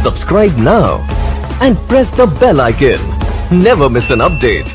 Subscribe now and press the bell icon. Never miss an update.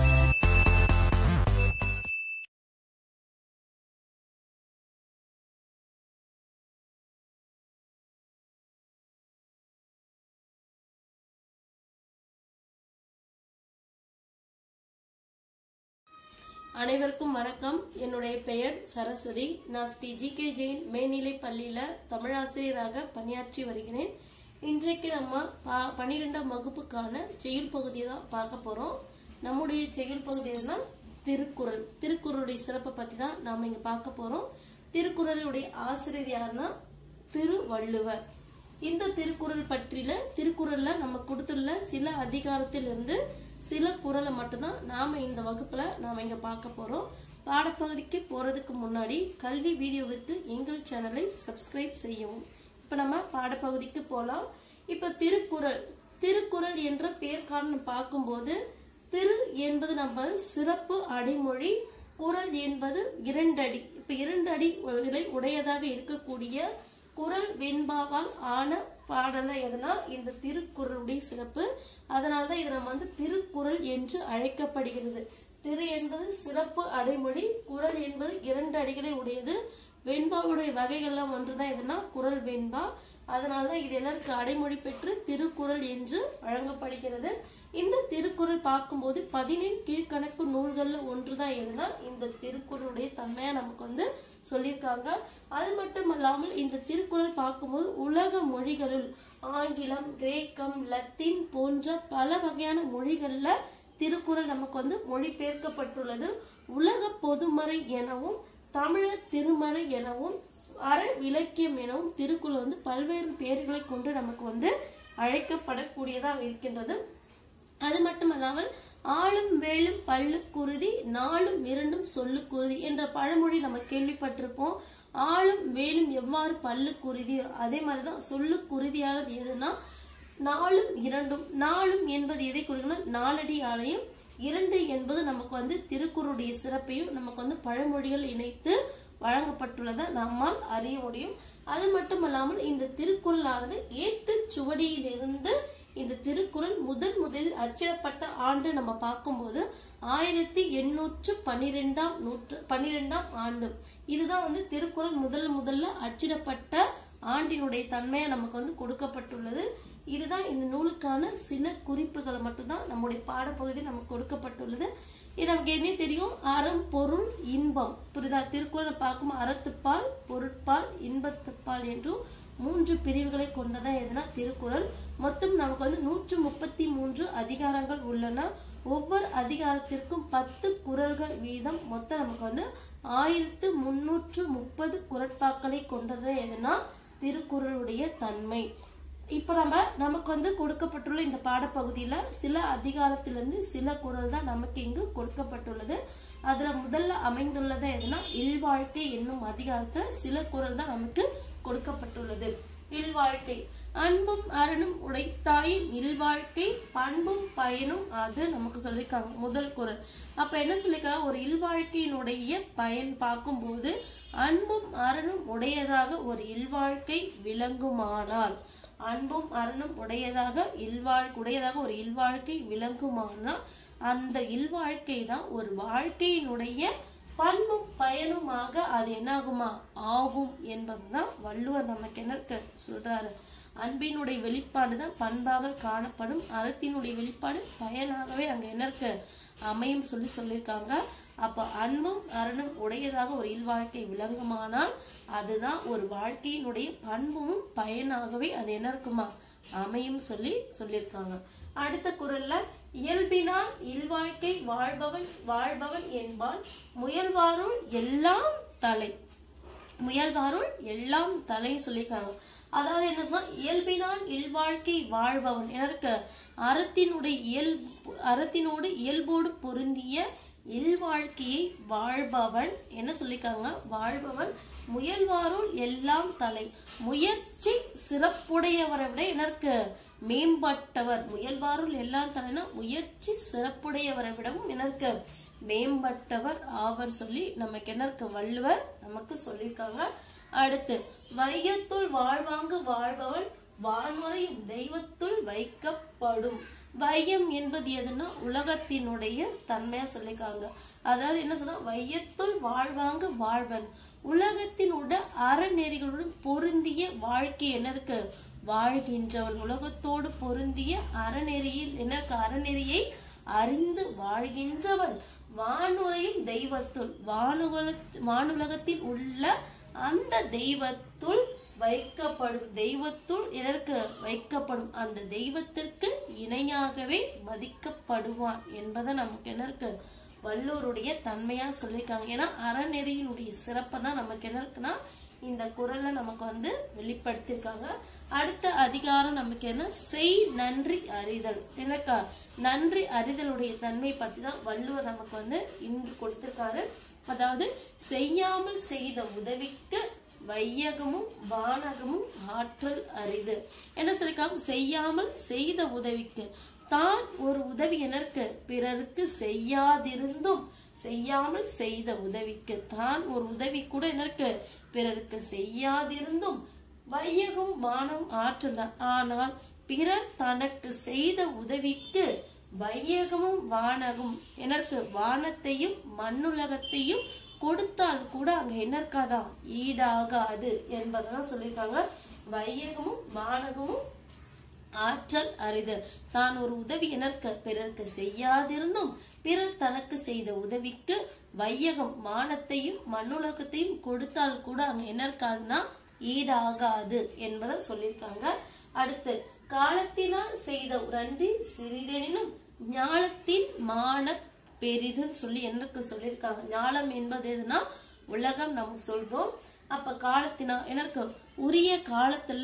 அனைவருக்கும் வணக்கம் என்னுடைய பெயர் சரஸ்வதி நான் ஸ்ரீ ஜி கே ஜெயின் மேல்நிலை பள்ளியில தமிழாசிரியராக பணியாற்றி வருகிறேன் இன்றைக்கு நம்ம பா- பன்னிரெண்டாம் வகுப்புக்கான செய்யுள் பகுதியை தான் பார்க்க போறோம் நம்முடைய செய்யுள் பகுதி தான் திருக்குறள் திருக்குறளுடைய சிறப்பை பத்தி தான் நாம இங்க பார்க்க போறோம் திருக்குறளுடைய ஆசிரியர் யாருன்னா திருவள்ளுவர் இந்த திருக்குறள் பற்றில திருக்குறள்ல நம்ம கொடுத்துள்ள சில அதிகாரத்திலிருந்து சில குறளை மட்டும்தான் நாம இந்த வகுப்புல நாம இங்க பார்க்க போறோம் பாடப்பகுதிக்கு போறதுக்கு முன்னாடி கல்வி வீடியோவிற்கு எங்கள் சேனலை சப்ஸ்கிரைப் செய்யவும் இப்ப நம்ம பாடப்பகுதிக்கு போலாம் இப்ப திருக்குறள் திருக்குறள் என்ற பெயர் காரணம் பார்க்கும்போது திரு என்பது நம்ம சிறப்பு அடைமொழி குறள் என்பது இரண்டடி இப்ப இரண்டு அடி உடை- உடையதாக இருக்கக்கூடிய குறள் வெண்பாவால் ஆன பாடல எதுனா இந்த திருக்குறளுடைய சிறப்பு அதனாலதான் இது நம்ம வந்து திருக்குறள் என்று அழைக்கப்படுகிறது திரு என்பது சிறப்பு அடைமொழி குறள் என்பது இரண்டு அடிகளை உடையது வெண்பாவுடைய வகைகள்லாம் ஒன்றுதான் எதுனா குறள் வெண்பா அதனாலதான் இது எல்லாருக்கு அடைமொழி பெற்று திருக்குறள் என்று வழங்கப்படுகிறது இந்த திருக்குறள் பார்க்கும்போது பதினெண் கீழ்கணக்கு நூல்கள்ல ஒன்றுதான் எதுனா இந்த திருக்குறளுடைய தன்மையா நமக்கு வந்து சொல்லியிருக்காங்க அது மட்டும் அல்லாமல் இந்த திருக்குறள் பார்க்கும்போது உலக மொழிகளில் ஆங்கிலம் கிரேக்கம் லத்தீன் போன்ற பல வகையான மொழிகள்ல திருக்குறள் நமக்கு வந்து மொழிபெயர்க்கப்பட்டுள்ளது உலக பொதுமறை எனவும் தமிழர் திருமறை எனவும் அற இலக்கியம் எனவும் திருக்குறள் வந்து பல்வேறு பெயர்களை கொண்டு நமக்கு வந்து அழைக்கப்படக்கூடியதாக இருக்கின்றது அது மட்டுமல்லாமல் ஆளும் வேலும் பல்லுக்குருதி நாளும் இரண்டும் சொல்லுக்குருதி என்ற பழமொழி நம்ம கேள்விப்பட்டிருப்போம் ஆளும் வேலும் எவ்வாறு பல்லுக்குருதியோ அதே மாதிரிதான் சொல்லுக்குருதியானது எதுனா நாளும் இரண்டும் நாளும் என்பது எதை குறிக்கணும் நாலடி ஆலயம் இரண்டு என்பது நமக்கு வந்து திருக்குறளுடைய சிறப்பையும் நமக்கு வந்து பழமொழிகள் இணைத்து வழங்கப்பட்டுள்ளதை நம்மால் அறிய முடியும் அது மட்டுமல்லாமல் இந்த திருக்குறளானது ஏட்டு சுவடியிலிருந்து இந்த திருக்குறள் முதல் முதலில் அச்சிடப்பட்ட ஆண்டு நம்ம பார்க்கும்போது ஆயிரத்தி எண்ணூற்று பன்னிரெண்டாம் நூற்று பன்னிரெண்டாம் ஆண்டு இதுதான் வந்து திருக்குறள் முதல் முதல்ல அச்சிடப்பட்ட ஆண்டினுடைய தன்மையா நமக்கு வந்து கொடுக்கப்பட்டுள்ளது இதுதான் இந்த நூலுக்கான சில குறிப்புகள் மட்டும்தான் நம்முடைய பாடப்பகுதியில் நமக்கு கொடுக்கப்பட்டுள்ளது இது நமக்கு என்ன தெரியும் அறம் பொருள் இன்பம் புரியுதா திருக்குறளை பார்க்கும் அறத்துப்பால் பொருட்பால் இன்பத்துப்பால் என்றும் மூன்று பிரிவுகளை கொண்டதா எதுனா திருக்குறள் மொத்தம் நமக்கு வந்து நூற்று முப்பத்தி மூன்று அதிகாரங்கள் உள்ளன ஒவ்வொரு அதிகாரத்திற்கும் பத்து குறள்கள் வீதம் மொத்தம் நமக்கு வந்து ஆயிரத்து முன்னூற்று முப்பது குரட்பாக்களை கொண்டது எதுனா திருக்குறளுடைய தன்மை இப்ப நம்ம நமக்கு வந்து கொடுக்கப்பட்டுள்ள இந்த பாடப்பகுதியில சில அதிகாரத்திலிருந்து சில குறள் தான் நமக்கு இங்கு கொடுக்கப்பட்டுள்ளது அதுல முதல்ல அமைந்துள்ளது எதுனா இல்வாழ்க்கை என்னும் அதிகாரத்துல சில குறள் தான் நமக்கு கொடுக்கப்பட்டுள்ளது இல்வாழ்க்கை அன்பும் அரணும் உடைத்தாயின் இல்வாழ்க்கை பண்பும் பயனும் அது நமக்கு சொல்லியிருக்காங்க முதல் குறள் அப்ப என்ன சொல்லியிருக்காங்க ஒரு இல்வாழ்க்கையினுடைய பயன் பார்க்கும்போது அன்பும் அரணும் உடையதாக ஒரு இல்வாழ்க்கை விளங்குமானால் அன்பும் அரணும் உடையதாக இல்வாழ் உடையதாக ஒரு இல்வாழ்க்கை விளங்குமானால் அந்த இல்வாழ்க்கை தான் ஒரு வாழ்க்கையினுடைய பண்பும் பயனுமாக அது என்னாகுமா ஆகும் என்பதுதான் வள்ளுவர் நமக்கு என்ன க- சொல்றாரு அன்பினுடைய வெளிப்பாடு தான் பண்பாக காணப்படும் அறத்தினுடைய வெளிப்பாடு பயனாகவே அங்க என்ன இருக்கு அமையும் சொல்லி சொல்லியிருக்காங்க அப்ப அன்பும் அறனும் உடையதாக ஒரு இல்வாழ்க்கை விளங்குமானால் அதுதான் ஒரு வாழ்க்கையினுடைய பண்பும் பயனாகவே அது என்ன இருக்குமா அமையும் சொல்லி சொல்லியிருக்காங்க அடுத்த குறள்ல இயல்பினால் இல்வாழ்க்கை வாழ்பவன் வாழ்பவன் என்பான் முயல்வாருள் எல்லாம் தலை முயல்வாருள் எல்லாம் தலை சொல்லியிருக்காங்க அதாவது என்ன சொன்னா இயல்பினால் இல்வாழ்க்கை வாழ்பவன் எனக்கு அறத்தினுடைய இயல்பு அறத்தினோடு இயல்போடு பொருந்திய இல்வாழ்க்கையை வாழ்பவன் என்ன சொல்லிருக்காங்க வாழ்பவன் முயல்வாருள் எல்லாம் தலை முயற்சி சிறப்புடையவரை விட எனக்கு மேம்பட்டவர் முயல்வாருள் எல்லாம் தலைனா முயற்சி சிறப்புடையவரை விடவும் எனக்கு மேம்பட்டவர் ஆவர் சொல்லி நமக்கு என்ன இருக்கு வள்ளுவர் நமக்கு சொல்லியிருக்காங்க அடுத்து வையத்துள் வாழ்வாங்கு வாழ்பவன் வான்வரையும் தெய்வத்துள் வைக்கப்படும் வையம் என்பது எதுன்னா உலகத்தினுடைய தன்மையா சொல்லிருக்காங்க அதாவது என்ன சொன்னா வையத்துள் வாழ்வாங்க வாழ்வன் உலகத்தினோட அறநெறிகளுடன் பொருந்திய வாழ்க்கை என்ன இருக்கு வாழ்கின்றவன் உலகத்தோடு பொருந்திய அறநெறியில் என்ன இருக்கு அறநெறியை அறிந்து வாழ்கின்றவன் வானுரையில் தெய்வத்துள் வானுல வானுலகத்தில் உள்ள அந்த தெய்வத்துள் வைக்கப்படும் தெய்வத்துள் எனக்கு வைக்கப்படும் அந்த தெய்வத்திற்கு இணையாகவே மதிக்கப்படுவான் என்பதை நமக்கு என்ன இருக்கு வள்ளுவருடைய தன்மையா சொல்லியிருக்காங்க ஏன்னா அறநெறியினுடைய சிறப்பை தான் நமக்கு என்ன இருக்குன்னா இந்த குரல்ல நமக்கு வந்து வெளிப்படுத்தியிருக்காங்க அடுத்த அதிகாரம் நமக்கு என்ன செய் நன்றி அறிதல் எனக்கா நன்றி அறிதலுடைய தன்மை பத்தி தான் வள்ளுவர் நமக்கு வந்து இங்கு கொடுத்திருக்காரு அதாவது செய்யாமல் செய்த உதவிக்கு வையகமும் வானகமும் ஆற்றல் அரிது என்ன சொல்லிருக்காங்க செய்யாமல் செய்த உதவிக்கு தான் ஒரு உதவி எனக்கு பிறருக்கு செய்யாதிருந்தும் செய்யாமல் செய்த உதவிக்கு தான் ஒரு உதவி கூட எனக்கு பிறருக்கு செய்யாதிருந்தும் வையகம் வானம் ஆற்றல் தான். ஆனால் பிறர் தனக்கு செய்த உதவிக்கு வையகமும் வானகம் எனக்கு வானத்தையும் மண்ணுலகத்தையும் கொடுத்தால் கூட அங்க என்ன இருக்காதா ஈடாகாது என்பதான் சொல்லியிருக்காங்க வையகமும் வானகமும் ஆற்றல் அரிது தான் ஒரு உதவி எனக்க பிறருக்கு செய்யாதிருந்தும் பிறர் தனக்கு செய்த உதவிக்கு வையகம் மானத்தையும் மண்ணுலகத்தையும் கொடுத்தால் கூட அங்க என்ன இருக்காதுன்னா ஈடாகாது என்பதை சொல்லியிருக்காங்க அடுத்து காலத்தினால் செய்த உரண்டி சிறிதெனினும் ஞாலத்தின் மான பெரிதுன்னு சொல்லி எனக்கு சொல்லியிருக்காங்க ஞாலம் என்பது எதுனா உலகம் நம்ம சொல்றோம் அப்ப காலத்தினா எனக்கு உரிய காலத்துல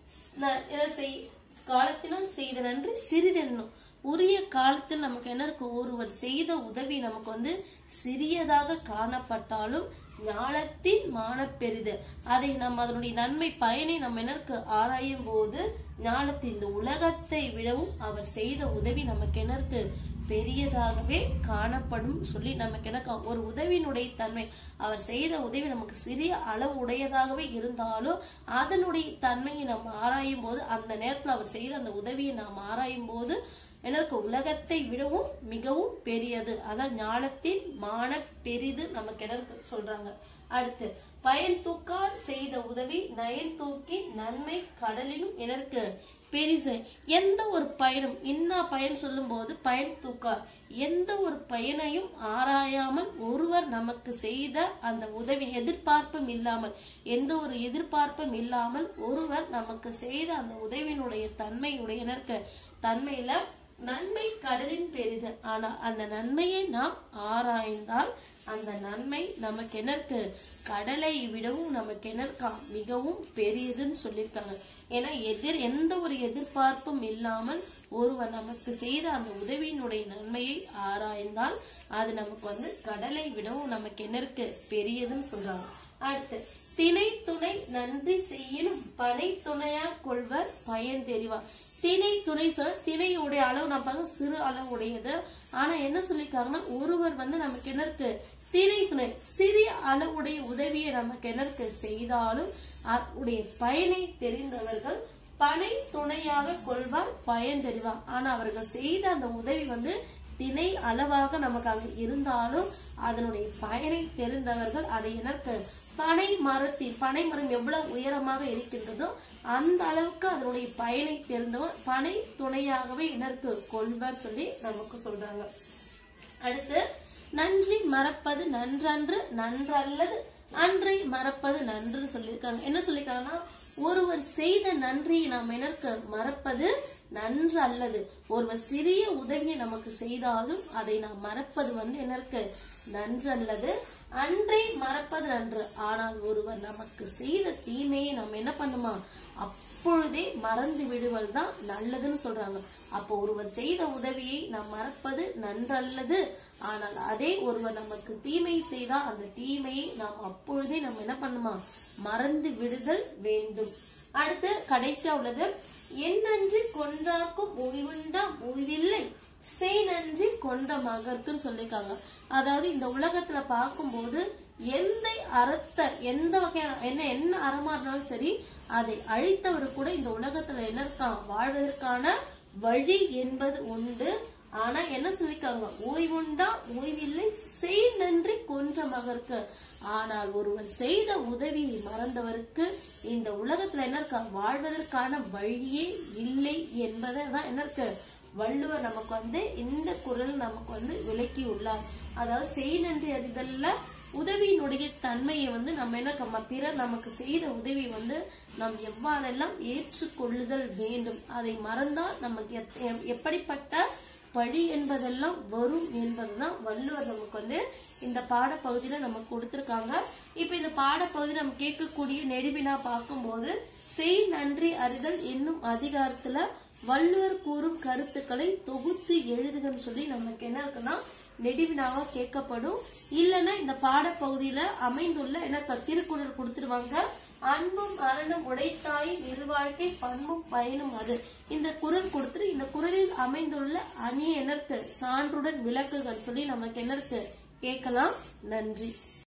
ந- என்ன செய் காலத்தினால் செய்த நன்றி சிறிதென்னும் உரிய காலத்தில் நமக்கு என்ன இருக்கு ஒருவர் செய்த உதவி நமக்கு வந்து சிறியதாக காணப்பட்டாலும் ஞானத்தின் மான பெரிது அதை நம்ம அதனுடைய நன்மை பயனை நம்ம என்ன இருக்கு ஆராயும் போது ஞானத்தின் இந்த உலகத்தை விடவும் அவர் செய்த உதவி நமக்கு என்ன இருக்கு பெரியதாகவே காணப்படும் சொல்லி நமக்கு என்ன கா- ஒரு உதவியினுடைய தன்மை அவர் செய்த உதவி நமக்கு சிறிய அளவு உடையதாகவே இருந்தாலும் அதனுடைய தன்மையை நம்ம ஆராயும் போது அந்த நேரத்தில் அவர் செய்த அந்த உதவியை நாம் ஆராயும் போது எனக்கு உலகத்தை விடவும் மிகவும் பெரியது அதான் ஞானத்தின் மான பெரிது நமக்கு என்ன சொல்றாங்க அடுத்து பயன் தூக்கால் செய்த உதவி நயன் தூக்கி நன்மை கடலிலும் எனக்கு பெரிசு எந்த ஒரு பயனும் இன்னா பயன் சொல்லும் போது பயன் தூக்கால் எந்த ஒரு பயனையும் ஆராயாமல் ஒருவர் நமக்கு செய்த அந்த உதவி எதிர்பார்ப்பும் இல்லாமல் எந்த ஒரு எதிர்பார்ப்பும் இல்லாமல் ஒருவர் நமக்கு செய்த அந்த உதவியினுடைய தன்மையுடைய தன்மையில நன்மை கடலின் பெரிது ஆனா அந்த நன்மையை நாம் ஆராய்ந்தால் அந்த நன்மை நமக்கு என்ன இருக்கு கடலை விடவும் நமக்கு என்ன இருக்கா மிகவும் பெரியதுன்னு சொல்லியிருக்காங்க ஏன்னா எதிர் எந்த ஒரு எதிர்பார்ப்பும் இல்லாமல் ஒருவர் நமக்கு செய்த அந்த உதவியினுடைய நன்மையை ஆராய்ந்தால் அது நமக்கு வந்து கடலை விடவும் நமக்கு என்ன இருக்கு பெரியதுன்னு சொல்றாங்க அடுத்து திணை துணை நன்றி செய்யணும் பனை துணையா கொள்வர் பயன் தெரிவார் திணை துணை சொல்ல திணையுடைய அளவு நம்ம பார்க்க சிறு அளவு உடையது ஆனா என்ன சொல்லிருக்காங்கன்னா ஒருவர் வந்து நமக்கு என்ன இருக்கு திணை துணை சிறிய அளவுடைய உதவியை நமக்கு என்ன இருக்கு செய்தாலும் அதனுடைய பயனை தெரிந்தவர்கள் பனை துணையாக கொள்வார் பயன் தெரிவார் ஆனா அவர்கள் செய்த அந்த உதவி வந்து திணை அளவாக நமக்கு அங்க இருந்தாலும் அதனுடைய பயனை தெரிந்தவர்கள் அதை எனக்கு பனை மரத்தின் பனை மரம் எவ்வளவு உயரமாக இருக்கின்றதோ அந்த அளவுக்கு அதனுடைய பயனை தெரிந்தவர் பனை துணையாகவே எனக்கு கொள்வர் சொல்லி நமக்கு சொல்றாங்க அடுத்து நன்றி மறப்பது நன்றன்று நன்றல்லது அன்றை மறப்பது நன்றுன்னு சொல்லியிருக்காங்க என்ன சொல்லியிருக்காங்கன்னா ஒருவர் செய்த நன்றியை நாம் எனக்கு மறப்பது நன்று அல்லது ஒருவர் சிறிய உதவியை நமக்கு செய்தாலும் அதை நாம் மறப்பது வந்து என்ன இருக்கு நன்று அல்லது அன்றை மறப்பது நன்று ஆனால் ஒருவர் நமக்கு செய்த தீமையை நாம் என்ன பண்ணுமா அப்பொழுதே மறந்து விடுவல் தான் நல்லதுன்னு சொல்றாங்க அப்போ ஒருவர் செய்த உதவியை நாம் மறப்பது நன்றல்லது ஆனால் அதே ஒருவர் நமக்கு தீமை செய்தால் அந்த தீமையை நாம் அப்பொழுதே நம்ம என்ன பண்ணுமா மறந்து விடுதல் வேண்டும் அடுத்து கடைசியா உள்ளது என்னன்று கொன்றாக்கும் ஓய்வுண்டாம் ஓய்வில்லை செய் நன்றி கொண்ட மகர்க்குன்னு சொல்லியிருக்காங்க அதாவது இந்த உலகத்துல பார்க்கும்போது எந்த அறத்தை எந்த வகையான என்ன என்ன அறமா இருந்தாலும் சரி அதை அழித்தவர் கூட இந்த உலகத்துல என்ன இருக்கான் வாழ்வதற்கான வழி என்பது உண்டு ஆனா என்ன சொல்லிருக்காங்க ஓய்வுண்டா ஓய்வில்லை செய் நன்றி கொன்ற மகருக்கு ஆனால் ஒருவர் செய்த உதவியை மறந்தவருக்கு இந்த உலகத்துல என்ன இருக்கா வாழ்வதற்கான வழியே இல்லை என்பதை தான் என்ன இருக்கு வள்ளுவர் நமக்கு வந்து இந்த குரல் நமக்கு வந்து விளக்கி உள்ளார் அதாவது செய் நன்றி அறிதல்ல உதவியினுடைய தன்மையை வந்து நம்ம என்ன நம்ம பிறர் நமக்கு செய்த உதவி வந்து நாம் எவ்வாறெல்லாம் ஏற்றுக்கொள்ளுதல் வேண்டும் அதை மறந்தால் நமக்கு எத்- எப்படிப்பட்ட பழி என்பதெல்லாம் வரும் என்பதுதான் வள்ளுவர் நமக்கு வந்து இந்த பாடப்பகுதியில நமக்கு கொடுத்திருக்காங்க இப்ப இந்த பாடப்பகுதி நம்ம கேட்கக்கூடிய நெடுவினா பார்க்கும்போது செய் நன்றி அறிதல் என்னும் அதிகாரத்துல வள்ளுவர் கூறும் கருத்துக்களை தொகுத்து எழுதுகன்னு சொல்லி நமக்கு என்ன இருக்குன்னா நெடுவினாவா கேட்கப்படும் இல்லைன்னா இந்த பாடப்பகுதியில அமைந்துள்ள என்ன திருக்குறள் கொடுத்துருவாங்க அன்பும் அறனும் உடைத்தாயின் இருவாழ்க்கை பண்பும் பயனும் அது இந்த குரல் கொடுத்துட்டு இந்த குரலில் அமைந்துள்ள அணி என்ன இருக்கு சான்றுடன் விளக்குகள் சொல்லி நமக்கு என்ன இருக்கு கேட்கலாம் நன்றி